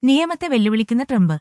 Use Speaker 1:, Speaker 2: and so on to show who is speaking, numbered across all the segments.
Speaker 1: നിയമത്തെ വെല്ലുവിളിക്കുന്ന Trump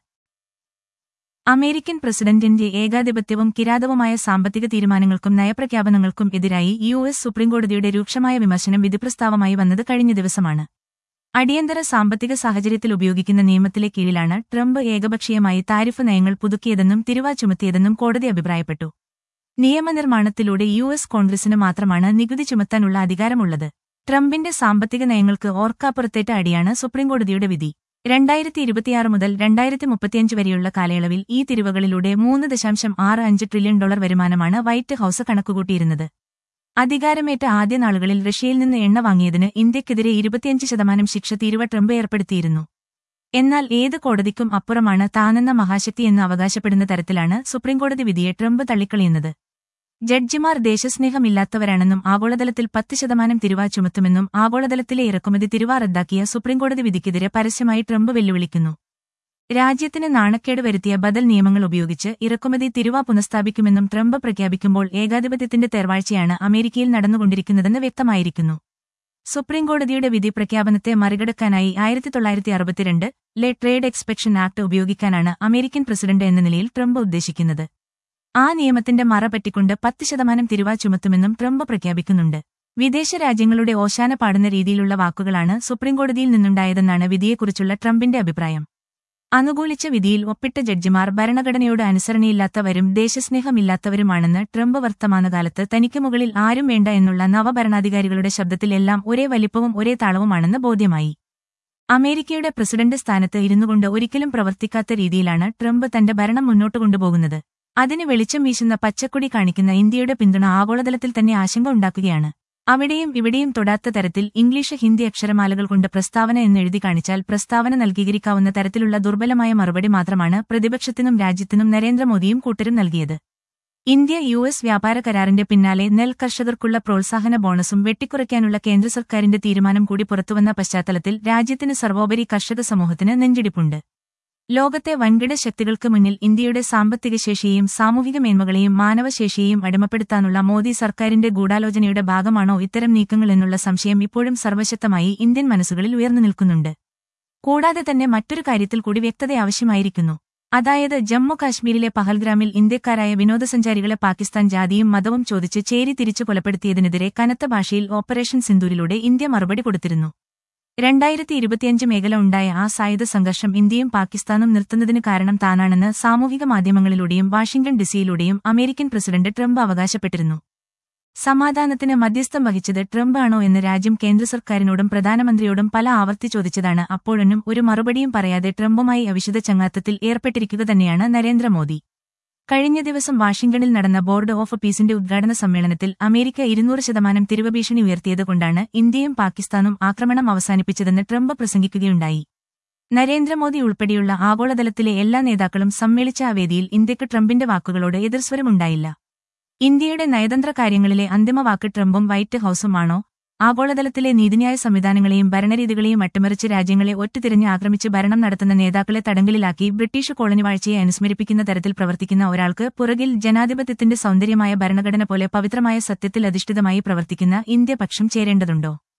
Speaker 1: American പ്രസിഡന്റിന്റെ ഏകാധിപത്യവും കിരാതവുമായ സാമ്പത്തിക തീരുമാനങ്ങൾക്കും നയപ്രഖ്യാപനങ്ങൾക്കും എതിരായി യു എസ് സുപ്രീംകോടതിയുടെ രൂക്ഷമായ വിമർശനം വിധിപ്രസ്താവമായി വന്നത് കഴിഞ്ഞ ദിവസമാണ് അടിയന്തര സാമ്പത്തിക സാഹചര്യത്തിൽ ഉപയോഗിക്കുന്ന നിയമത്തിലെ കീഴിലാണ് ട്രംപ് ഏകപക്ഷീയമായി താരിഫ് നയങ്ങൾ പുതുക്കിയതെന്നും തിരുവാ ചുമത്തിയതെന്നും കോടതി അഭിപ്രായപ്പെട്ടു നിയമനിർമ്മാണത്തിലൂടെ യു എസ് കോൺഗ്രസിന് മാത്രമാണ് നികുതി ചുമത്താനുള്ള അധികാരമുള്ളത് ട്രംപിന്റെ സാമ്പത്തിക നയങ്ങൾക്ക് ഓർക്കാപ്പുറത്തേറ്റ അടിയാണ് സുപ്രീംകോടതിയുടെ വിധി രണ്ടായിരത്തി ഇരുപത്തിയാറ് മുതൽ രണ്ടായിരത്തി മുപ്പത്തിയഞ്ച് വരെയുള്ള കാലയളവിൽ ഈ തിരിവുകളിലൂടെ മൂന്ന് ദശാംശം ആറ് അഞ്ച് ട്രില്യൺ ഡോളർ വരുമാനമാണ് വൈറ്റ് ഹൌസ് കണക്കുകൂട്ടിയിരുന്നത് അധികാരമേറ്റ ആദ്യ നാളുകളിൽ റഷ്യയിൽ നിന്ന് എണ്ണ വാങ്ങിയതിന് ഇന്ത്യക്കെതിരെ ഇരുപത്തിയഞ്ച് ശതമാനം ശിക്ഷ തീരുവ ട്രംപ് ഏർപ്പെടുത്തിയിരുന്നു എന്നാൽ ഏത് കോടതിക്കും അപ്പുറമാണ് താനെന്ന മഹാശക്തി എന്ന് അവകാശപ്പെടുന്ന തരത്തിലാണ് സുപ്രീംകോടതി വിധിയെ ട്രംപ് തള്ളിക്കളയുന്നത് ജഡ്ജിമാർ ദേശസ്നേഹമില്ലാത്തവരാണെന്നും ആഗോളതലത്തിൽ പത്ത് ശതമാനം തിരുവ ചുമത്തുമെന്നും ആഗോളതലത്തിലെ ഇറക്കുമതി തിരുവ റദ്ദാക്കിയ സുപ്രീംകോടതി വിധിക്കെതിരെ പരസ്യമായി ട്രംപ് വെല്ലുവിളിക്കുന്നു രാജ്യത്തിന് നാണക്കേട് വരുത്തിയ ബദൽ നിയമങ്ങൾ ഉപയോഗിച്ച് ഇറക്കുമതി തിരുവ പുനഃസ്ഥാപിക്കുമെന്നും ട്രംപ് പ്രഖ്യാപിക്കുമ്പോൾ ഏകാധിപത്യത്തിന്റെ തേർവാഴ്ചയാണ് അമേരിക്കയിൽ നടന്നുകൊണ്ടിരിക്കുന്നതെന്ന് വ്യക്തമായിരിക്കുന്നു സുപ്രീംകോടതിയുടെ വിധി പ്രഖ്യാപനത്തെ മറികടക്കാനായി ആയിരത്തി തൊള്ളായിരത്തി അറുപത്തിരണ്ട് ലെ ട്രേഡ് എക്സ്പെക്ഷൻ ആക്ട് ഉപയോഗിക്കാനാണ് അമേരിക്കൻ പ്രസിഡന്റ് എന്ന നിലയിൽ ട്രംപ് ഉദ്ദേശിക്കുന്നത് ആ നിയമത്തിന്റെ മറ പറ്റിക്കൊണ്ട് പത്ത് ശതമാനം തിരുവ ചുമത്തുമെന്നും ട്രംപ് പ്രഖ്യാപിക്കുന്നുണ്ട് വിദേശ രാജ്യങ്ങളുടെ ഓശാന പാടുന്ന രീതിയിലുള്ള വാക്കുകളാണ് സുപ്രീംകോടതിയിൽ നിന്നുണ്ടായതെന്നാണ് വിധിയെക്കുറിച്ചുള്ള ട്രംപിന്റെ അഭിപ്രായം അനുകൂലിച്ച വിധിയിൽ ഒപ്പിട്ട ജഡ്ജിമാർ ഭരണഘടനയോട് അനുസരണയില്ലാത്തവരും ദേശസ്നേഹമില്ലാത്തവരുമാണെന്ന് ട്രംപ് വർത്തമാനകാലത്ത് തനിക്ക് മുകളിൽ ആരും വേണ്ട എന്നുള്ള നവഭരണാധികാരികളുടെ ശബ്ദത്തിൽ എല്ലാം ഒരേ വലിപ്പവും ഒരേ താളവുമാണെന്ന് ബോധ്യമായി അമേരിക്കയുടെ പ്രസിഡന്റ് സ്ഥാനത്ത് ഇരുന്നുകൊണ്ട് ഒരിക്കലും പ്രവർത്തിക്കാത്ത രീതിയിലാണ് ട്രംപ് തന്റെ ഭരണം മുന്നോട്ട് കൊണ്ടുപോകുന്നത് അതിന് വെളിച്ചം വീശുന്ന പച്ചക്കൊടി കാണിക്കുന്ന ഇന്ത്യയുടെ പിന്തുണ ആഗോളതലത്തിൽ തന്നെ ആശങ്ക ഉണ്ടാക്കുകയാണ് അവിടെയും ഇവിടെയും തൊടാത്ത തരത്തിൽ ഇംഗ്ലീഷ് ഹിന്ദി അക്ഷരമാലകൾ കൊണ്ട് പ്രസ്താവന എന്നെഴുതി കാണിച്ചാൽ പ്രസ്താവന നൽകീകരിക്കാവുന്ന തരത്തിലുള്ള ദുർബലമായ മറുപടി മാത്രമാണ് പ്രതിപക്ഷത്തിനും രാജ്യത്തിനും നരേന്ദ്രമോദിയും കൂട്ടരും നൽകിയത് ഇന്ത്യ യു എസ് വ്യാപാര കരാറിന്റെ പിന്നാലെ നെൽ കർഷകർക്കുള്ള പ്രോത്സാഹന ബോണസും വെട്ടിക്കുറയ്ക്കാനുള്ള കേന്ദ്ര സർക്കാരിന്റെ തീരുമാനം കൂടി പുറത്തുവന്ന പശ്ചാത്തലത്തിൽ രാജ്യത്തിന് സർവോപരി കർഷക സമൂഹത്തിന് നെഞ്ചിടിപ്പുണ്ട് ലോകത്തെ വൻകിട ശക്തികൾക്ക് മുന്നിൽ ഇന്ത്യയുടെ സാമ്പത്തിക ശേഷിയെയും സാമൂഹിക മേന്മകളെയും മാനവശേഷിയെയും അടിമപ്പെടുത്താനുള്ള മോദി സർക്കാരിന്റെ ഗൂഢാലോചനയുടെ ഭാഗമാണോ ഇത്തരം നീക്കങ്ങൾ എന്നുള്ള സംശയം ഇപ്പോഴും സർവശക്തമായി ഇന്ത്യൻ മനസ്സുകളിൽ ഉയർന്നു നിൽക്കുന്നുണ്ട് കൂടാതെ തന്നെ മറ്റൊരു കാര്യത്തിൽ കൂടി വ്യക്തത ആവശ്യമായിരിക്കുന്നു അതായത് ജമ്മു കാശ്മീരിലെ പഹൽഗ്രാമിൽ ഇന്ത്യക്കാരായ വിനോദസഞ്ചാരികളെ പാകിസ്ഥാൻ ജാതിയും മതവും ചോദിച്ച് ചേരി തിരിച്ചു കൊലപ്പെടുത്തിയതിനെതിരെ കനത്ത ഭാഷയിൽ ഓപ്പറേഷൻ സിന്ദൂരിലൂടെ ഇന്ത്യ മറുപടി കൊടുത്തിരുന്നു രണ്ടായിരത്തി ഇരുപത്തിയഞ്ച് മേഖല ഉണ്ടായ ആ സായുധ സംഘർഷം ഇന്ത്യയും പാകിസ്ഥാനും നിർത്തുന്നതിന് കാരണം താനാണെന്ന് സാമൂഹിക മാധ്യമങ്ങളിലൂടെയും വാഷിംഗ്ടൺ ഡിസിയിലൂടെയും അമേരിക്കൻ പ്രസിഡന്റ് ട്രംപ് അവകാശപ്പെട്ടിരുന്നു സമാധാനത്തിന് മധ്യസ്ഥം വഹിച്ചത് ട്രംപ് ആണോ എന്ന് രാജ്യം കേന്ദ്ര സർക്കാരിനോടും പ്രധാനമന്ത്രിയോടും പല ആവർത്തി ചോദിച്ചതാണ് അപ്പോഴൊന്നും ഒരു മറുപടിയും പറയാതെ ട്രംപുമായി അവിശുദ്ധ ചങ്ങാത്തത്തിൽ ഏർപ്പെട്ടിരിക്കുക തന്നെയാണ് നരേന്ദ്രമോദി കഴിഞ്ഞ ദിവസം വാഷിംഗ്ടണിൽ നടന്ന ബോർഡ് ഓഫ് പീസിന്റെ ഉദ്ഘാടന സമ്മേളനത്തിൽ അമേരിക്ക ഇരുന്നൂറ് ശതമാനം തിരുവ ഭീഷണി ഉയർത്തിയതുകൊണ്ടാണ് ഇന്ത്യയും പാകിസ്ഥാനും ആക്രമണം അവസാനിപ്പിച്ചതെന്ന് ട്രംപ് പ്രസംഗിക്കുകയുണ്ടായി നരേന്ദ്രമോദി ഉൾപ്പെടെയുള്ള ആഗോളതലത്തിലെ എല്ലാ നേതാക്കളും സമ്മേളിച്ച ആ വേദിയിൽ ഇന്ത്യക്ക് ട്രംപിന്റെ വാക്കുകളോട് എതിർസ്വരമുണ്ടായില്ല ഇന്ത്യയുടെ നയതന്ത്ര കാര്യങ്ങളിലെ അന്തിമ വാക്ക് ട്രംപും വൈറ്റ് ഹൌസുമാണോ ആഗോളതലത്തിലെ നീതിന്യായ സംവിധാനങ്ങളെയും ഭരണരീതികളെയും അട്ടിമറിച്ച് രാജ്യങ്ങളെ ഒറ്റുതിരിഞ്ഞ് ആക്രമിച്ച് ഭരണം നടത്തുന്ന നേതാക്കളെ തടങ്കലിലാക്കി ബ്രിട്ടീഷ് കോളനി വാഴ്ചയെ അനുസ്മരിപ്പിക്കുന്ന തരത്തിൽ പ്രവർത്തിക്കുന്ന ഒരാൾക്ക് പുറകിൽ ജനാധിപത്യത്തിന്റെ സൗന്ദര്യമായ ഭരണഘടന പോലെ പവിത്രമായ സത്യത്തിൽ അധിഷ്ഠിതമായി പ്രവർത്തിക്കുന്ന ഇന്ത്യ പക്ഷം ചേരേണ്ടതുണ്ടോ